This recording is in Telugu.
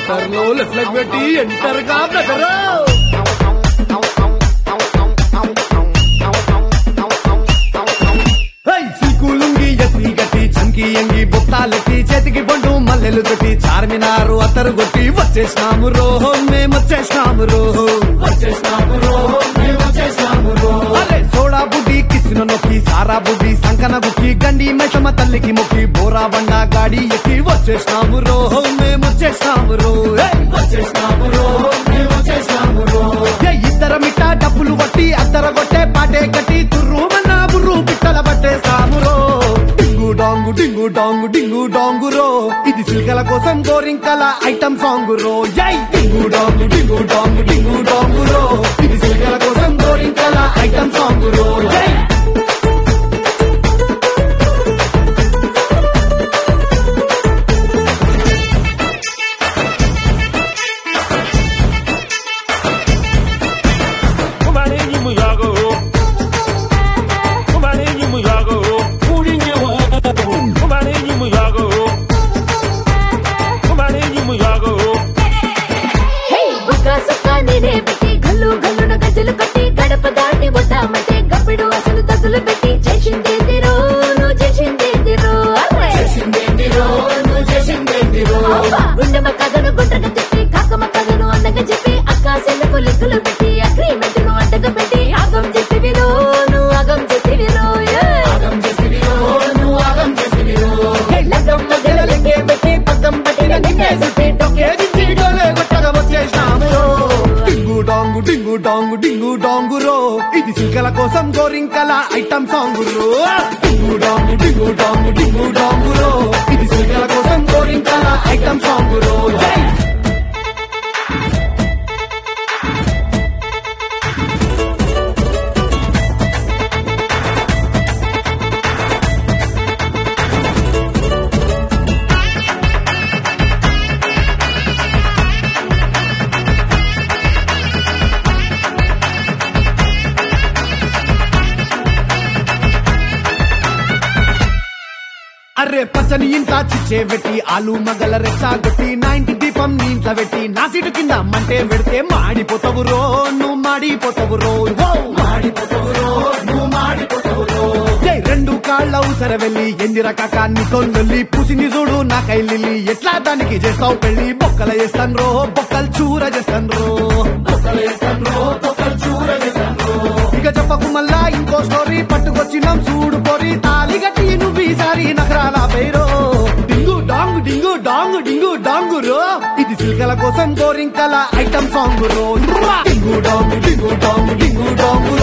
సెంటర్ లో లెఫ్ట్ లెగ్ పెట్టి ఎంటర్ గా బ్రదర్ సిల్కులుంగి ఎత్తి గట్టి చంకి ఎంగి బుట్టాలెట్టి చేతికి బండు మల్లెలు తొట్టి చార్మినారు అత్తరు కొట్టి వచ్చేసినాము రోహో మేము వచ్చేసినాము రోహో వచ్చేసినాము రోహో మేము వచ్చేసినాము రోహో అరే సోడా బుడ్డి కిసిన నొక్కి సారా బుడ్డి సంకన బుక్కి గండి మైసమ్మ తల్లికి మొక్కి బోరా బండ గాడి ఎక్కి వచ్చేసినాము రోహో మేము వచ్చేసినాము రో ఏయ్! వచ్చేసినాము రోహో మేము వచ్చేసినాము రో ఏ ఇద్దరమిట్ట డబ్బులు కొట్టి అద్దర కొట్టే పాటే కట్టి తుర్రు మన్నా బుర్రు పిట్టల పట్టేస్తాము రో డింగు డాంగు డింగు డాంగు డింగు డాంగు రో ఇది సిల్కల కోసం గోరింకల ఐటమ్ సాంగ్ రో జై డింగు డాంగు డింగు డాంగు డింగు డాంగు రో ఇది సిల్కల కోసం గోరింకల ఐటమ్ సాంగ్ రో జై Kumaninyi muyago. Kumaninyi muyago. Kumaninyi muyago. Kumaninyi muyago. హే బుక్క సుక్క నేనే పెట్టి గల్లు గల్లున గజ్జలు కట్టి గడప దాటి వద్దామంటే గప్పిడు అసలు తగులు పెట్టి చేసిందేందిరో నువ్వు చేసిందేందిరో అర్రే అబ్బా, గుండెమ్మ కథను గుండ్రగా చెప్పి కాకమ్మ కథను అందంగా చెప్పి అక్క సెల్లకు లెక్కలు పెట్టి అగ్రిమెంట్ ను అంటగా పెట్టి ఆగం చేసేవిరో నువ్వు ఆగం చేసేవిరో లగ్గమ్మ గెలలకే పెట్టి పక్కం పట్టిన నిన్నే చుట్టి టొక్కే దించి డోలే కొట్టగా వచ్చేసినాము డింగు డాంగు డింగు డాంగు డింగు డాంగు రో ఇది సిల్కల కోసం గోరింకల ఐటమ్ సాంగ్ రో డింగు డాంగు డింగు డాంగు డింగు డాంగు రో ఇది సిల్కల కోసం గోరింకల ఐటమ్ సాంగ్ రో జై అరే పచ్చని ఇంత చిచ్చే పెట్టి ఆలు మగల రెచ్చా కొట్టి నా ఇంటి దీపం నీ ఇంట్లో పెట్టి నా సీటు కింద మంటే పెడితే మాడిపోతావు రో నువ్వు మాడిపోతావు రో ఓ, మాడిపోతావు రో నువ్వు మాడిపోతావు రో జై రెండు కాళ్ళ ఉసర వెళ్ళి ఎందిర కాక నీతో వెళ్ళి పూసిని చూడు నా కైలిల్లి ఎట్లా దానికి చేస్తావు పెళ్లి బొక్కల చేస్తాను రో బొక్కలు చూర చేస్తాను రో బొక్కలు చేస్తాను రో బొక్కలు చూర చేస్తాను రో ఇక చెప్పకు మళ్ళా ఇంకో స్టోరీ పట్టుకొచ్చినాం చూడు పోరి తాలి గట్టి నువ్వు ఈసారి నగరాల పేరో డింగు డాంగు డింగు డాంగు డింగు డాంగు రో ఇది సిల్కల కోసం గోరింకల ఐటమ్ సాంగ్ రో డింగు డాంగు డింగు డాంగు డింగు డాంగు